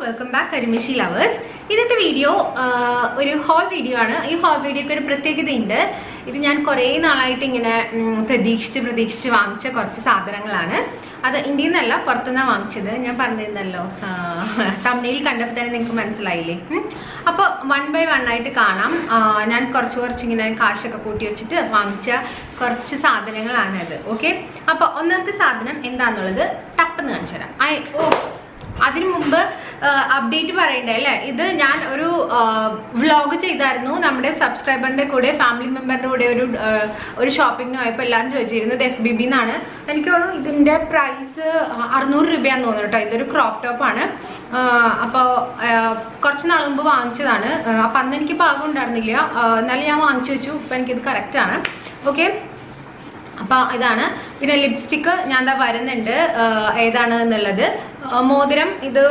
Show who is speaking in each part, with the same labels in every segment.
Speaker 1: Welcome back കരിമിഷി lovers ഇന്നത്തെ video ഒരു ഹോൾ വീഡിയോ ആണ് ഈ ഹോൾ വീഡിയോക്ക് ഒരു പ്രത്യേകതയുണ്ട് ഇത് ഞാൻ കുറേ നാളായിട്ട് ഇങ്ങനെ ഉം, പ്രതീക്ഷിച്ച് പ്രതീക്ഷിച്ച് വാങ്ങിച്ച കുറച്ച് സാധനങ്ങളാണ് അത് ഇന്ത്യയിൽ നിന്നല്ല പുറത്തുനിന്നാണ് വാങ്ങിച്ചത് ഞാൻ പറഞ്ഞിരുന്നല്ലോ തമിഴിൽ കണ്ടപ്പോൾ തന്നെ നിങ്ങൾക്ക് മനസ്സിലായില്ലേ ഉം. അപ്പോൾ വൺ ബൈ വൺ ആയിട്ട് കാണാം ആ, ഞാൻ കുറച്ച് കുറച്ച് ഇങ്ങനെ കാശൊക്കെ കൂട്ടി വെച്ചിട്ട് വാങ്ങിച്ച കുറച്ച് സാധനങ്ങളാണ് അത് ഓക്കെ അപ്പോൾ ഒന്നാമത്തെ സാധനം എന്താണെന്നുള്ളത് ടപ്പെന്ന് കാണിച്ചു തരാം ഐ ഓ അതിനു മുമ്പ് അപ്ഡേറ്റ് പറയണ്ടേ അല്ലേ ഇത് ഞാൻ ഒരു വ്ളോഗ് ചെയ്തായിരുന്നു നമ്മുടെ സബ്സ്ക്രൈബറിന്റെ കൂടെ ഫാമിലി മെമ്പറിന്റെ കൂടെ ഒരു ആ, ഒരു ഷോപ്പിങ്ങിന് പോയപ്പോൾ എല്ലാവരും ചോദിച്ചിരുന്നത് എഫ് ബി ബിന്നാണ് എനിക്ക് തോന്നുന്നു ഇതിന്റെ പ്രൈസ് അറുന്നൂറ് രൂപയാന്ന് തോന്നുന്നു കേട്ടോ ഇതൊരു ക്രോപ്പ് ടോപ്പ് ആണ് അപ്പോൾ കുറച്ച് നാൾ മുമ്പ് വാങ്ങിച്ചതാണ് അപ്പം അന്ന് എനിക്ക് പാകം ഉണ്ടായിരുന്നില്ല ആ, എന്നാലും ഞാൻ വാങ്ങിച്ചു വെച്ചു ഇപ്പം എനിക്കിത് കറക്റ്റ് ആണ് ഓക്കെ അപ്പൊ ഇതാണ് പിന്നെ ലിപ്സ്റ്റിക്ക് ഞാൻ എന്താ വരുന്നുണ്ട് ആ, ഏതാണ് എന്നുള്ളത് ആ, മോതിരം ഇത്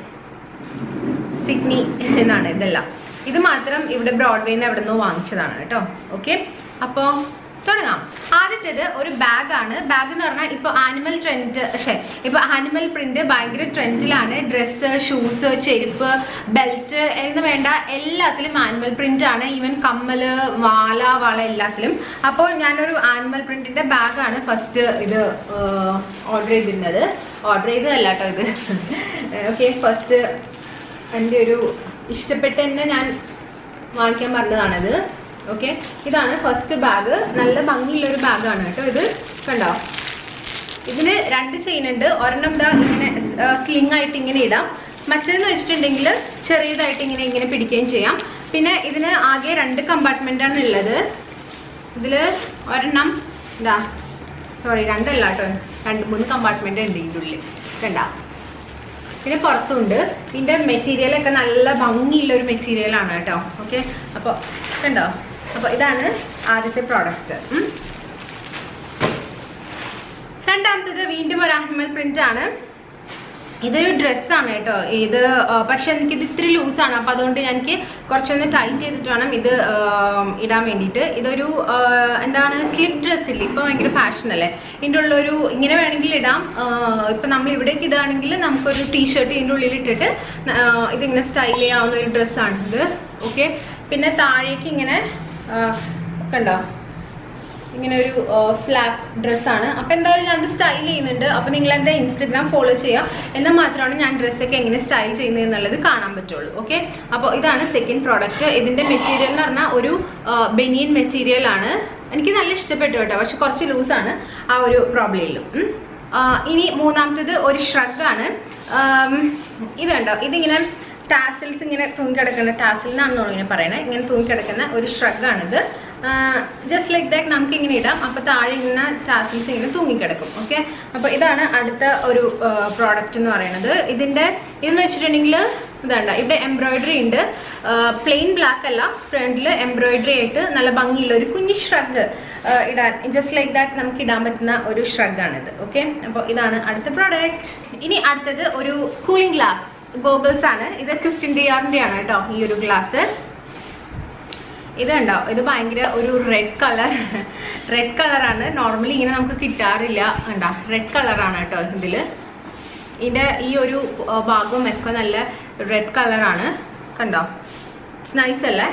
Speaker 1: സിഡ്നി എന്നാണ് ഇതെല്ലാം ഇത് മാത്രം ഇവിടെ ബ്രോഡ്വേന്ന് എവിടെ നിന്നോ വാങ്ങിച്ചതാണ് കേട്ടോ ഓക്കെ അപ്പോൾ തുടങ്ങാം ആദ്യത്തേത് ഒരു ബാഗാണ് ബാഗ് എന്ന് പറഞ്ഞാൽ ഇപ്പോൾ ആനിമൽ ട്രെൻഡ് പക്ഷേ ഇപ്പോൾ ആനിമൽ പ്രിന്റ് ഭയങ്കര ട്രെൻഡിലാണ് ഡ്രസ്സ് ഷൂസ് ചെരുപ്പ് ബെൽറ്റ് എന്ന് വേണ്ട എല്ലാത്തിലും ആനിമൽ പ്രിന്റ് ആണ് ഈവൻ കമ്മല് വാല വള എല്ലാത്തിലും അപ്പോൾ ഞാനൊരു ആനിമൽ പ്രിന്റിന്റെ ബാഗാണ് ഫസ്റ്റ് ഇത് ഓർഡർ ചെയ്തിരുന്നത് ഓർഡർ ചെയ്തതല്ല കേട്ടോ ഇത് ഓക്കെ ഫസ്റ്റ് എൻ്റെ ഒരു ഇഷ്ടപ്പെട്ട തന്നെ ഞാൻ വാങ്ങിക്കാൻ പറഞ്ഞതാണിത് ഓക്കെ ഇതാണ് ഫസ്റ്റ് ബാഗ് നല്ല ഭംഗിയുള്ള ഒരു ബാഗാണ് കേട്ടോ ഇത് കണ്ടോ ഇതിന് രണ്ട് ചെയിൻ ഉണ്ട് ഒരെണ്ണം ദാ ഇങ്ങനെ സ്ലിങ് ആയിട്ട് ഇങ്ങനെ ഇടാം മറ്റേന്ന് വെച്ചിട്ടുണ്ടെങ്കിൽ ചെറിയതായിട്ട് ഇങ്ങനെ ഇങ്ങനെ പിടിക്കുകയും ചെയ്യാം പിന്നെ ഇതിന് ആകെ രണ്ട് കമ്പാർട്ട്മെന്റ് ആണ് ഉള്ളത് ഇതിൽ ഒരെണ്ണം ഇതാ സോറി രണ്ടല്ല കേട്ടോ രണ്ട് മൂന്ന് കമ്പാർട്ട്മെന്റ് ഉണ്ട് ഇതിൻ്റെ ഉള്ളിൽ കണ്ടാ പിന്നെ പുറത്തുണ്ട് ഇതിന്റെ മെറ്റീരിയൽ ഒക്കെ നല്ല ഭംഗിയുള്ള ഒരു മെറ്റീരിയൽ ആണ് കേട്ടോ ഓക്കെ അപ്പോൾ കണ്ടോ അപ്പോൾ ഇതാണ് ആദ്യത്തെ പ്രോഡക്റ്റ് രണ്ടാമത്തേത് വീണ്ടും ഒരു ആനിമൽ പ്രിന്റ് ആണ് ഇതൊരു ഡ്രസ്സാണ് കേട്ടോ ഇത് ആ, പക്ഷെ എനിക്കിത് ഇത്തിരി ലൂസാണ് അപ്പം അതുകൊണ്ട് എനിക്ക് കുറച്ചൊന്ന് ടൈറ്റ് ചെയ്തിട്ട് വേണം ഇത് ആ, ഇടാൻ വേണ്ടിയിട്ട് ഇതൊരു ആ, എന്താണ് സ്ലിപ്പ് ഡ്രസ് ഇല്ലേ ഇപ്പോൾ ഭയങ്കര ഫാഷൻ അല്ലേ ഇതിൻ്റെ ഉള്ളൊരു ഇങ്ങനെ വേണമെങ്കിൽ ഇടാം ആ, ഇപ്പം നമ്മൾ ഇവിടേക്ക് ഇടുകയാണെങ്കിൽ നമുക്കൊരു ടീഷർട്ട് ഇതിൻ്റെ ഉള്ളിൽ ഇട്ടിട്ട് ആ, ഇതിങ്ങനെ സ്റ്റൈൽ ചെയ്യാവുന്ന ഒരു ഡ്രസ്സാണ് ഇത് ഓക്കെ പിന്നെ താഴേക്ക് ഇങ്ങനെ ആ, കണ്ടോ ഇങ്ങനെ ഒരു ഫ്ലാപ്പ് ഡ്രസ്സാണ് അപ്പം എന്തായാലും ഞാൻ സ്റ്റൈൽ ചെയ്യുന്നുണ്ട് അപ്പം നിങ്ങൾ എൻ്റെ ഇൻസ്റ്റഗ്രാം ഫോളോ ചെയ്യുക എന്നാൽ മാത്രമാണ് ഞാൻ ഡ്രസ്സൊക്കെ എങ്ങനെ സ്റ്റൈൽ ചെയ്യുന്നത് എന്നുള്ളത് കാണാൻ പറ്റുള്ളൂ ഓക്കെ അപ്പോൾ ഇതാണ് സെക്കൻഡ് പ്രോഡക്റ്റ് ഇതിൻ്റെ മെറ്റീരിയൽ എന്ന് പറഞ്ഞാൽ ഒരു ബെനിയൻ മെറ്റീരിയൽ ആണ് എനിക്ക് നല്ല ഇഷ്ടപ്പെട്ടു കേട്ടോ പക്ഷെ കുറച്ച് ലൂസാണ് ആ ഒരു പ്രോബ്ലയിലും ഇനി മൂന്നാമത്തേത് ഒരു ഷ്രഗാണ് ഇതുണ്ടോ ഇതിങ്ങനെ ടാസിൽസ് ഇങ്ങനെ തൂങ്ങിക്കിടക്കുന്ന ടാസിൽ എന്നാണെന്നോ ഇങ്ങനെ പറയണേ ഇങ്ങനെ തൂങ്ങിക്കിടക്കുന്ന ഒരു ഷ്രഗാണിത് ജസ്റ്റ് ലൈക്ക് ദാറ്റ് നമുക്ക് ഇങ്ങനെ ഇടാം അപ്പോൾ താഴെ ഇങ്ങനെ ടാസിൽസ് ഇങ്ങനെ തൂങ്ങിക്കിടക്കും ഓക്കെ അപ്പോൾ ഇതാണ് അടുത്ത ഒരു പ്രോഡക്റ്റ് എന്ന് പറയുന്നത് ഇതിൻ്റെ ഇതെന്ന് വെച്ചിട്ടുണ്ടെങ്കിൽ ഇതാണ്ട ഇവിടെ എംബ്രോയിഡറി ഉണ്ട് പ്ലെയിൻ ബ്ലാക്ക് അല്ല ഫ്രണ്ടിൽ എംബ്രോയിഡറി ആയിട്ട് നല്ല ഭംഗിയുള്ള ഒരു കുഞ്ഞി ഷ്രഗ് ഇടാൻ ജസ്റ്റ് ലൈക്ക് ദാറ്റ് നമുക്ക് ഇടാൻ പറ്റുന്ന ഒരു ഷ്രഗാണിത് ഓക്കെ അപ്പോൾ ഇതാണ് അടുത്ത പ്രോഡക്റ്റ് ഇനി അടുത്തത് ഒരു കൂളിംഗ് ഗ്ലാസ് ഗോഗിൾസ് ആണ് ഇത് ക്രിസ്ത്യൻ ഡിയാറിന്റെ ആണ് കേട്ടോ ഈ ഒരു ഗ്ലാസ് ഇത് കണ്ടോ ഇത് ഭയങ്കര ഒരു റെഡ് കളർ റെഡ് കളറാണ് നോർമലി ഇങ്ങനെ നമുക്ക് കിട്ടാറില്ല കണ്ടോ റെഡ് കളറാണ് കേട്ടോ ഇതിൽ ഇതിൻ്റെ ഈ ഒരു ആ, ഭാഗവും ഒക്കെ നല്ല റെഡ് കളറാണ് കണ്ടോ ഇറ്റ്സ് നൈസ് അല്ലേ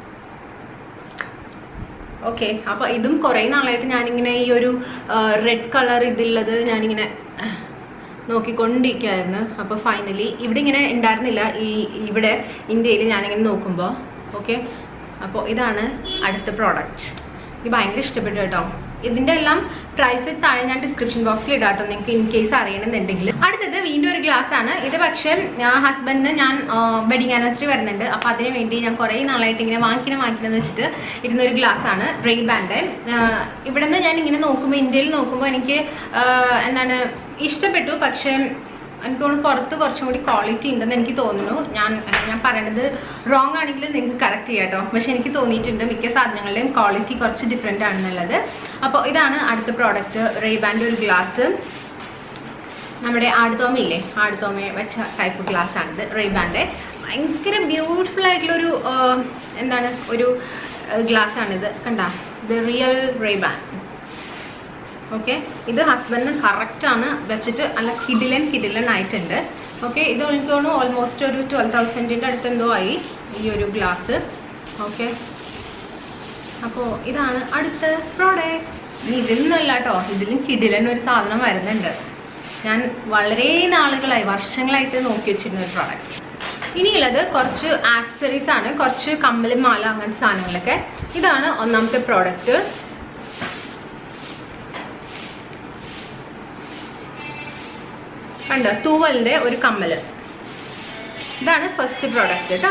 Speaker 1: ഓക്കെ അപ്പോൾ ഇതും കുറേ നാളായിട്ട് ഞാനിങ്ങനെ ഈ ഒരു റെഡ് കളർ ഇതുള്ളത് ഞാനിങ്ങനെ നോക്കിക്കൊണ്ടിരിക്കുകയായിരുന്നു അപ്പോൾ ഫൈനലി ഇവിടെ ഇങ്ങനെ ഉണ്ടായിരുന്നില്ല ഈ ഇവിടെ ഇന്ത്യയിൽ ഞാനിങ്ങനെ നോക്കുമ്പോൾ ഓക്കെ അപ്പോൾ ഇതാണ് അടുത്ത പ്രോഡക്റ്റ് എനിക്ക് ഭയങ്കര ഇഷ്ടപ്പെട്ടു കേട്ടോ ഇതിന്റെ എല്ലാം പ്രൈസ് താഴെ ഞാൻ ഡിസ്ക്രിപ്ഷൻ ബോക്സിൽ ഇടാം കേട്ടോ നിങ്ങൾക്ക് ഇൻ കേസ് അറിയണമെന്നുണ്ടെങ്കിൽ അടുത്തത് വീണ്ടും ഒരു ഗ്ലാസ് ആണ് ഇത് പക്ഷേ ഹസ്ബൻഡിന് ഞാൻ വെഡിങ് ആനിവേഴ്സറി വരുന്നുണ്ട് അപ്പോൾ അതിന് വേണ്ടി ഞാൻ കുറേ നാളായിട്ട് ഇങ്ങനെ വാങ്ങിക്കണം വാങ്ങിക്കണം എന്ന് വെച്ചിട്ട് ഇരുന്ന ഒരു ഗ്ലാസ് ആണ് റേ ബാൻഡ് ഇവിടെ നിന്ന് ഞാൻ ഇങ്ങനെ നോക്കുമ്പോൾ ഇന്ത്യയിൽ നോക്കുമ്പോൾ എനിക്ക് ആ, എന്താണ് ഇഷ്ടപ്പെട്ടു പക്ഷേ എനിക്ക് തോന്നുന്നു പുറത്ത് കുറച്ചും കൂടി ക്വാളിറ്റി ഉണ്ടെന്ന് എനിക്ക് തോന്നുന്നു ഞാൻ ഞാൻ പറയണത് റോങ് ആണെങ്കിൽ നിങ്ങൾക്ക് കറക്റ്റ് ചെയ്യാം കേട്ടോ പക്ഷെ എനിക്ക് തോന്നിയിട്ടുണ്ട് മിക്ക സാധനങ്ങളുടെയും ക്വാളിറ്റി കുറച്ച് ഡിഫറെൻ്റ് ആണെന്നുള്ളത് അപ്പോൾ ഇതാണ് അടുത്ത പ്രോഡക്റ്റ് റേബാൻ്റെ ഒരു ഗ്ലാസ് നമ്മുടെ ആടുതോമയില്ലേ ആടുതോമ വെച്ച ടൈപ്പ് ഗ്ലാസ് ആണിത് റേബാൻ്റെ ഭയങ്കര ബ്യൂട്ടിഫുൾ ആയിട്ടുള്ളൊരു ആ, എന്താണ് ഒരു ഗ്ലാസ് ആണിത് കണ്ട ഇത് റിയൽ റേബാൻ ഓക്കെ ഇത് ഹസ്ബൻഡിന് കറക്റ്റ് ആണ് വെച്ചിട്ട് നല്ല കിഡിലൻ കിഡിലൻ ആയിട്ടുണ്ട് ഓക്കെ ഇത് എനിക്ക് തോന്നുന്നു ഓൾമോസ്റ്റ് ഒരു ട്വൽവ് തൗസൻഡിൻ്റെ അടുത്ത് എന്തോ ആയി ഈ ഒരു ഗ്ലാസ് ഓക്കെ അപ്പോൾ ഇതാണ് അടുത്ത പ്രോഡക്റ്റ് ഇതിൽ നിന്നല്ല കേട്ടോ ഇതിലും കിടിലൻ ഒരു സാധനം വരുന്നുണ്ട് ഞാൻ വളരെ നാളുകളായി വർഷങ്ങളായിട്ട് നോക്കി വെച്ചിരുന്ന ഒരു പ്രോഡക്റ്റ് ഇനിയുള്ളത് കുറച്ച് ആക്സറീസ് ആണ് കുറച്ച് കമ്മൽ മാല അങ്ങനത്തെ സാധനങ്ങളൊക്കെ ഇതാണ് ഒന്നാമത്തെ പ്രോഡക്റ്റ് കണ്ടോ തൂവലിന്റെ ഒരു കമ്മല് ഇതാണ് ഫസ്റ്റ് പ്രോഡക്റ്റ് കേട്ടോ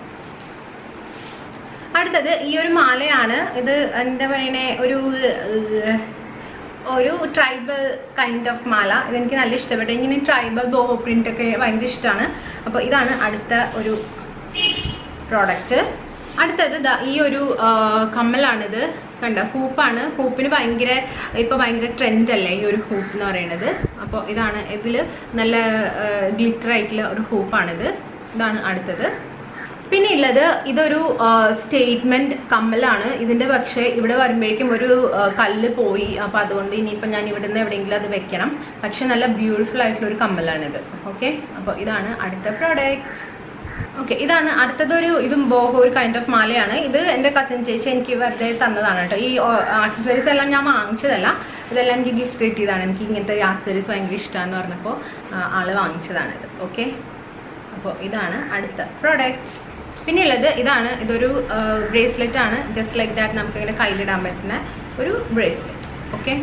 Speaker 1: അടുത്തത് ഈ ഒരു മാലയാണ് ഇത് എന്താ പറയണേ ഒരു ഏർ, ഒരു ട്രൈബൽ കൈൻഡ് ഓഫ് മാല ഇതെനിക്ക് നല്ല ഇഷ്ടപ്പെട്ടു ഇങ്ങനെ ട്രൈബൽ ബോ പ്രിന്റ് ഒക്കെ ഭയങ്കര ഇഷ്ടമാണ് അപ്പോൾ ഇതാണ് അടുത്ത ഒരു പ്രോഡക്റ്റ് അടുത്തത് ദാ ഈ ഒരു ആ, കമ്മലാണിത് കണ്ടോ ഹൂപ്പാണ് ഹൂപ്പിന് ഭയങ്കര ഇപ്പോൾ ഭയങ്കര ട്രെൻഡ് അല്ലേ ഈ ഒരു ഹൂപ്പ് എന്ന് പറയുന്നത് അപ്പോൾ ഇതാണ് ഇതിൽ നല്ല ഗ്ലിറ്റർ ആയിട്ടുള്ള ഒരു ഹൂപ്പാണിത് ഇതാണ് അടുത്തത് പിന്നെ ഉള്ളത് ഇതൊരു സ്റ്റേറ്റ്മെന്റ് കമ്മലാണ് ഇതിന്റെ പക്ഷേ ഇവിടെ വരുമ്പോഴേക്കും ഒരു ആ, കല്ല് പോയി അപ്പൊ അതുകൊണ്ട് ഇനിയിപ്പോൾ ഞാൻ ഇവിടുന്ന് എവിടെയെങ്കിലും അത് വെക്കണം പക്ഷെ നല്ല ബ്യൂട്ടിഫുൾ ആയിട്ടുള്ള ഒരു കമ്മലാണിത് ഓക്കെ അപ്പോൾ ഇതാണ് അടുത്ത പ്രോഡക്റ്റ് ഓക്കെ ഇതാണ് അടുത്തതൊരു ഇതും ബോഹോ ഒരു കൈൻഡ് ഓഫ് മാലയാണ് ഇത് എൻ്റെ കസിൻ ചേച്ചി എനിക്ക് വെറുതെ തന്നതാണ് കേട്ടോ ഈ ആക്സസറീസ് എല്ലാം ഞാൻ വാങ്ങിച്ചതല്ല ഇതെല്ലാം എനിക്ക് ഗിഫ്റ്റ് കിട്ടിയതാണ് എനിക്ക് ഇങ്ങനത്തെ ആക്സസറീസ് ഭയങ്കര ഇഷ്ടമാണെന്ന് പറഞ്ഞപ്പോൾ ആ, ആള് വാങ്ങിച്ചതാണ് ഇത് ഓക്കെ അപ്പോൾ ഇതാണ് അടുത്ത പ്രോഡക്റ്റ് പിന്നെ ഉള്ളത് ഇതാണ് ഇതൊരു ബ്രേസ്ലെറ്റ് ആണ് ജസ്റ്റ് ലൈക്ക് ദാറ്റ് നമുക്ക് ഇങ്ങനെ കയ്യിലിടാൻ പറ്റുന്ന ഒരു ബ്രേസ്ലെറ്റ് ഓക്കെ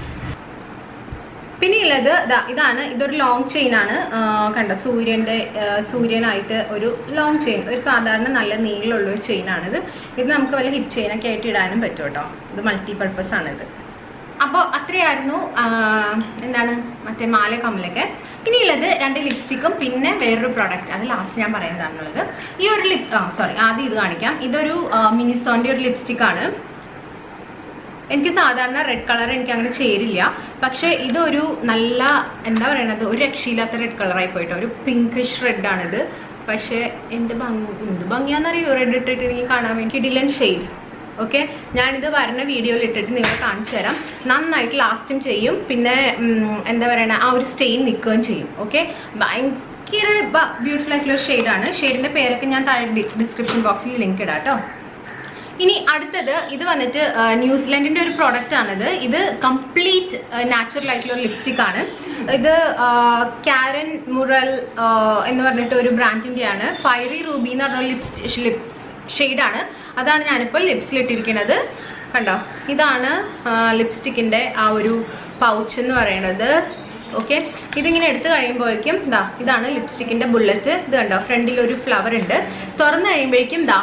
Speaker 1: പിന്നെ ഉള്ളത് ദാ ഇതാണ് ഇതൊരു ലോങ് ചെയിൻ ആണ് ആ, കണ്ടോ സൂര്യന്റെ ആ, സൂര്യനായിട്ട് ഒരു ലോങ് ചെയിൻ ഒരു സാധാരണ നല്ല നീളമുള്ള ഒരു ചെയിൻ ആണിത് ഇത് നമുക്ക് വല്ല ഹിപ്പ് ചെയിനൊക്കെ ആയിട്ട് ഇടാനും പറ്റും കേട്ടോ ഇത് മൾട്ടി പർപ്പസ് ആണിത് അപ്പോൾ അത്രയായിരുന്നു ആ, എന്താണ് മറ്റേ മാല കമ്മലൊക്കെ ഇനിയുള്ളത് രണ്ട് ലിപ്സ്റ്റിക്കും പിന്നെ വേറൊരു പ്രോഡക്റ്റ് അത് ലാസ്റ്റ് ഞാൻ പറയുന്നതാണുള്ളത് ഈ ഒരു ലിപ് ആ സോറി ആദ്യം ഇത് കാണിക്കാം ഇതൊരു മിനിസോന്റെ ഒരു ലിപ്സ്റ്റിക് ആണ് എനിക്ക് സാധാരണ റെഡ് കളർ എനിക്ക് അങ്ങനെ ചേരില്ല പക്ഷേ ഇതൊരു നല്ല എന്താ പറയണത് ഒരു രക്ഷയില്ലാത്ത റെഡ് കളറായി പോയിട്ടോ ഒരു പിങ്കിഷ് റെഡ് ആണിത് പക്ഷേ എന്ത് ഭംഗി എന്ത് ഭംഗിയാണെന്നറിയോ റെഡ് ഇട്ടിട്ട് എനിക്ക് കാണാൻ വേണ്ടി കിഡിലൻ ഷെയ്ഡ് ഓക്കെ ഞാനിത് വരുന്ന വീഡിയോയിൽ ഇട്ടിട്ട് നിങ്ങളെ കാണിച്ചു തരാം നന്നായിട്ട് ലാസ്റ്റും ചെയ്യും പിന്നെ ഉം, എന്താ പറയണ ആ ഒരു സ്റ്റെയിൻ നിൽക്കുകയും ചെയ്യും ഓക്കെ ഭയങ്കര ബ്യൂട്ടിഫുൾ ആയിട്ടുള്ള ഷെയ്ഡാണ് ഷെയ്ഡിൻ്റെ പേരൊക്കെ ഞാൻ താഴെ ഡിസ്ക്രിപ്ഷൻ ബോക്സിൽ ലിങ്ക് ഇടാം കേട്ടോ ഇനി അടുത്തത് ഇത് വന്നിട്ട് ആ, ന്യൂസിലൻഡിന്റെ ഒരു പ്രോഡക്റ്റ് ആണിത് ഇത് കംപ്ലീറ്റ് നാച്ചുറൽ ആയിട്ടുള്ള ഒരു ലിപ്സ്റ്റിക് ആണ് ഇത് കാരൻ മുറൽ എന്ന് പറഞ്ഞിട്ട് ഒരു ബ്രാൻഡിന്റെ ആണ് ഫൈറി റൂബി എന്ന് പറഞ്ഞ ലിപ്സ് ലിപ് ഷെയ്ഡാണ് അതാണ് ഞാനിപ്പോൾ ലിപ്സിൽ ഇട്ടിരിക്കുന്നത് കണ്ടോ ഇതാണ് ലിപ്സ്റ്റിക്കിന്റെ ആ ഒരു പൗച്ച് എന്ന് പറയുന്നത് ഓക്കെ ഇതിങ്ങനെ എടുത്തു കഴിയുമ്പോഴേക്കും ദാ ഇതാണ് ലിപ്സ്റ്റിക്കിന്റെ ബുള്ളറ്റ് ഇത് കണ്ടോ ഫ്രണ്ടിൽ ഒരു ഫ്ലവർ ഉണ്ട് തുറന്നു കഴിയുമ്പോഴേക്കും ദാ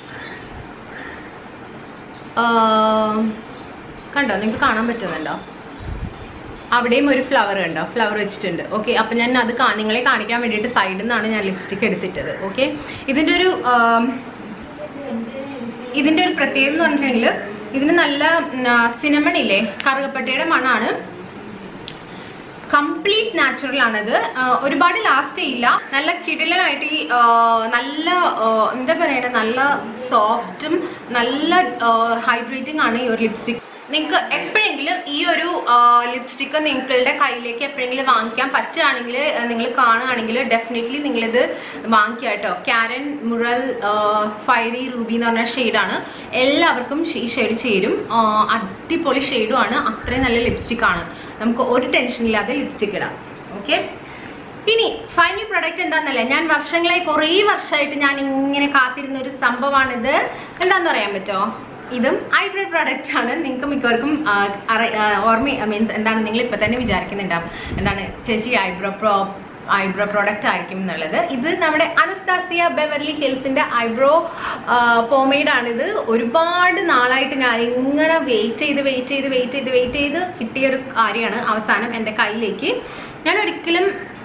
Speaker 1: ആം, കണ്ടോ നിങ്ങൾക്ക് കാണാൻ പറ്റുന്നുണ്ടോ അവിടെയും ഒരു ഫ്ലവർ കണ്ടോ ഫ്ലവർ വെച്ചിട്ടുണ്ട് ഓക്കെ അപ്പം ഞാൻ അത് കാ- നിങ്ങളെ കാണിക്കാൻ വേണ്ടിയിട്ട് സൈഡിൽ നിന്നാണ് ഞാൻ ലിപ്സ്റ്റിക് എടുത്തിട്ടത് ഓക്കെ ഇതിൻ്റെ ഒരു ആം, ഇതിൻ്റെ ഒരു പ്രത്യേകത എന്ന് പറഞ്ഞിട്ടുണ്ടെങ്കിൽ ഇതിന് നല്ല സിനമൺ ഇല്ലേ കറുകപ്പട്ടയുടെ മണമാണ് കംപ്ലീറ്റ് നാച്ചുറൽ ആണത് ആ, ഒരുപാട് ലാസ്റ്റ് ചെയ്യില്ല നല്ല കിടിലനായിട്ട് ഈ ആ, നല്ല ആ, എന്താ പറയണ നല്ല സോഫ്റ്റും നല്ല ഹൈഡ്രേറ്റിംഗ് ആണ് ഈ ഒരു ലിപ്സ്റ്റിക് നിങ്ങൾക്ക് എപ്പോഴെങ്കിലും ഈ ഒരു ലിപ്സ്റ്റിക് നിങ്ങളുടെ കയ്യിലേക്ക് എപ്പോഴെങ്കിലും വാങ്ങിക്കാൻ പറ്റുകയാണെങ്കിൽ നിങ്ങൾ കാണുകയാണെങ്കിൽ ഡെഫിനറ്റ്ലി നിങ്ങളിത് വാങ്ങിക്കുക കേട്ടോ കാരൻ മുറൽ ഫൈറി റൂബി എന്ന് പറഞ്ഞ ഷെയ്ഡാണ് എല്ലാവർക്കും ഈ ഷെയ്ഡ് ചേരും ആ, അടിപൊളി ഷെയ്ഡും ആണ് അത്രയും നല്ല ലിപ്സ്റ്റിക് ആണ് നമുക്ക് ഒരു ടെൻഷൻ ഇല്ലാതെ ലിപ്സ്റ്റിക് ഇടാം ഓക്കെ ഇനി ഫൈനൽ പ്രൊഡക്റ്റ് എന്താണെന്നല്ലേ ഞാൻ വർഷങ്ങളായി കുറേ വർഷമായിട്ട് ഞാൻ ഇങ്ങനെ കാത്തിരുന്ന ഒരു സംഭവമാണിത് എന്താണെന്ന് പറയാൻ പറ്റുമോ ഇതും ഐബ്രോ പ്രോഡക്റ്റ് ആണ് നിങ്ങൾക്ക് മിക്കവർക്കും ആ, അറി- ആ, ഓർമ്മ മീൻസ് എന്താണ് നിങ്ങൾ ഇപ്പൊ തന്നെ വിചാരിക്കുന്നുണ്ടാവും എന്താണ് ചേച്ചി ഐബ്രോ പ്രോ ഐബ്രോ പ്രോഡക്റ്റ് ആയിരിക്കും എന്നുള്ളത് ഇത് നമ്മുടെ അനസ്താസിയ ബെവർലി ഹിൽസിന്റെ ഐബ്രോ പോമെയ്ഡ് ആണിത് ഒരുപാട് നാളായിട്ട് ഞാൻ ഇങ്ങനെ വെയിറ്റ് ചെയ്ത് വെയിറ്റ് ചെയ്ത് വെയിറ്റ് ചെയ്ത് വെയിറ്റ് ചെയ്ത് കിട്ടിയ ഒരു കാര്യമാണ് അവസാനം എൻ്റെ കയ്യിലേക്ക് ഞാൻ ഒരിക്കലും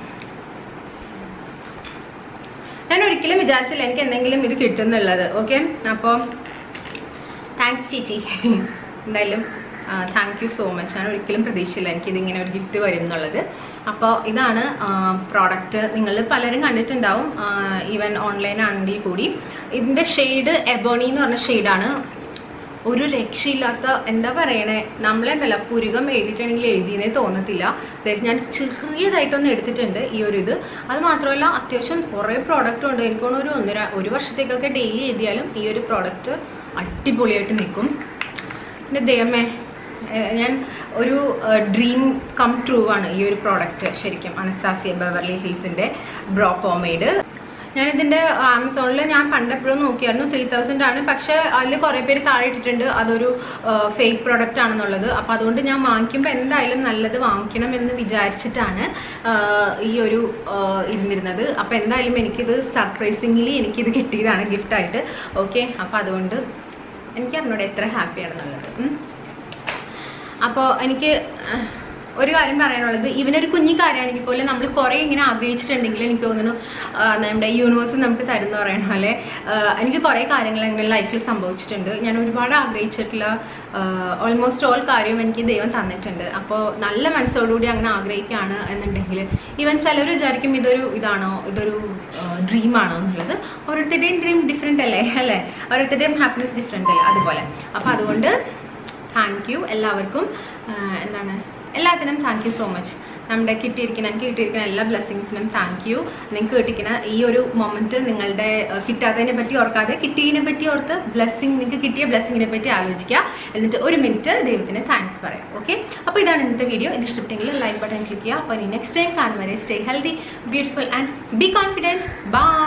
Speaker 1: ഞാൻ ഒരിക്കലും വിചാരിച്ചില്ല എനിക്ക് എന്തെങ്കിലും ഇത് കിട്ടും എന്നുള്ളത് ഓക്കെ അപ്പോൾ താങ്ക്സ് ചേച്ചി എന്തായാലും താങ്ക് യു സോ മച്ച് ഞാൻ ഒരിക്കലും പ്രതീക്ഷിച്ചില്ല എനിക്ക് ഇതിങ്ങനെ ഒരു ഗിഫ്റ്റ് വരും എന്നുള്ളത് അപ്പോൾ ഇതാണ് പ്രോഡക്റ്റ് നിങ്ങൾ പലരും കണ്ടിട്ടുണ്ടാവും ഈവൻ ഓൺലൈൻ ആണെങ്കിൽ കൂടി ഇതിൻ്റെ ഷെയ്ഡ് എബോണി എന്ന് പറഞ്ഞ ഷെയ്ഡാണ് ഒരു രക്ഷയില്ലാത്ത എന്താ പറയണേ നമ്മളെന്തല്ല പുരുകം എഴുതിയിട്ടുണ്ടെങ്കിൽ എഴുതിയെന്നേ തോന്നത്തില്ല ദേ ഞാൻ ചെറിയതായിട്ടൊന്ന് എടുത്തിട്ടുണ്ട് ഈ ഒരു ഇത് അത് മാത്രമല്ല അത്യാവശ്യം കുറേ പ്രോഡക്റ്റും ഉണ്ട് എനിക്ക് തോന്നുന്നു ഒരു ഒന്നര ഒരു വർഷത്തേക്കൊക്കെ ഡെയിലി എഴുതിയാലും ഈ ഒരു പ്രോഡക്റ്റ് അടിപൊളിയായിട്ട് നിൽക്കും പിന്നെ ദൈവമേ ഏഹ് ഞാൻ ഒരു ഡ്രീം കം ട്രൂ ആണ് ഈ ഒരു പ്രോഡക്റ്റ് ശരിക്കും അനസ്താസിയ ബെവർലി ഹിൽസിൻ്റെ ബ്രോ പോമെയ്ഡ് ഞാനിതിൻ്റെ ആമസോണിൽ ഞാൻ പണ്ടെപ്പോഴും നോക്കിയായിരുന്നു ത്രീ തൗസൻഡ് ആണ് പക്ഷേ അതിൽ കുറേ പേര് താഴെ ഇട്ടിട്ടുണ്ട് അതൊരു ഫേക്ക് പ്രോഡക്റ്റ് ആണെന്നുള്ളത് അപ്പോൾ അതുകൊണ്ട് ഞാൻ വാങ്ങിക്കുമ്പോൾ എന്തായാലും നല്ലത് വാങ്ങിക്കണം എന്ന് വിചാരിച്ചിട്ടാണ് ആഹ് ഈ ഒരു ആഹ് ഇരുന്നിരുന്നത് അപ്പോൾ എന്തായാലും എനിക്കിത് സർപ്രൈസിംഗ്ലി എനിക്കിത് കിട്ടിയതാണ് ഗിഫ്റ്റായിട്ട് ഓക്കെ അപ്പോൾ അതുകൊണ്ട് എനിക്ക് അറിഞ്ഞൂടെ എത്ര ഹാപ്പിയാണെന്നുള്ളത് ഉം. അപ്പോൾ എനിക്ക് അഹ്, ഒരു കാര്യം പറയാനുള്ളത് ഇവനൊരു കുഞ്ഞു കാര്യമാണെങ്കിൽ പോലും നമ്മൾ കുറേ ഇങ്ങനെ ആഗ്രഹിച്ചിട്ടുണ്ടെങ്കിൽ എനിക്ക് തോന്നുന്നു ആ, നമ്മുടെ യൂണിവേഴ്സ് നമുക്ക് തരുന്ന പറയുന്ന പോലെ ആ, എനിക്ക് കുറേ കാര്യങ്ങൾ എൻ്റെ ലൈഫിൽ സംഭവിച്ചിട്ടുണ്ട് ഞാൻ ഒരുപാട് ആഗ്രഹിച്ചിട്ടുള്ള ഓൾമോസ്റ്റ് ഓൾ കാര്യം എനിക്ക് ദൈവം തന്നിട്ടുണ്ട് അപ്പോൾ നല്ല മനസ്സോടുകൂടി അങ്ങനെ ആഗ്രഹിക്കുകയാണ് എന്നുണ്ടെങ്കിൽ ഈവൻ ചിലർ വിചാരിക്കും ഇതൊരു ഇതാണോ ഇതൊരു ഡ്രീമാണോ എന്നുള്ളത് ഓരോരുത്തരുടെയും ഡ്രീം ഡിഫറെൻ്റ് അല്ലേ അല്ലേ ഓരോരുത്തരുടെയും ഹാപ്പിനെസ് ഡിഫറെൻ്റ് അല്ലേ അതുപോലെ അപ്പോൾ അതുകൊണ്ട് താങ്ക് യു എല്ലാവർക്കും ആ, എന്താണ് എല്ലാത്തിനും താങ്ക് യു സോ മച്ച് നമ്മുടെ കിട്ടിയിരിക്കുന്ന എനിക്ക് കിട്ടിയിരിക്കുന്ന എല്ലാ ബ്ലെസ്സിങ്സിനും താങ്ക് യു നിങ്ങൾക്ക് കിട്ടിക്കുന്ന ഈ ഒരു മൊമെൻറ്റ് നിങ്ങളുടെ ആ, കിട്ടാത്തതിനെ പറ്റി ഓർക്കാതെ കിട്ടിയതിനെ പറ്റി ഓർത്ത് ബ്ലെസ്സിങ് നിങ്ങൾക്ക് കിട്ടിയ ബ്ലെസ്സിങ്ങിനെ പറ്റി ആലോചിക്കുക എന്നിട്ട് ഒരു മിനിറ്റ് ദൈവത്തിന് താങ്ക്സ് പറയാം ഓക്കെ അപ്പോൾ ഇതാണ് ഇന്നത്തെ വീഡിയോ ഇത് ഇഷ്ടപ്പെട്ടെങ്കിൽ ലൈക്ക് ബട്ടൺ ക്ലിക്ക് ചെയ്യുക അപ്പോൾ ഇനി നെക്സ്റ്റ് ടൈം കാണും വരെ stay healthy beautiful and be confident by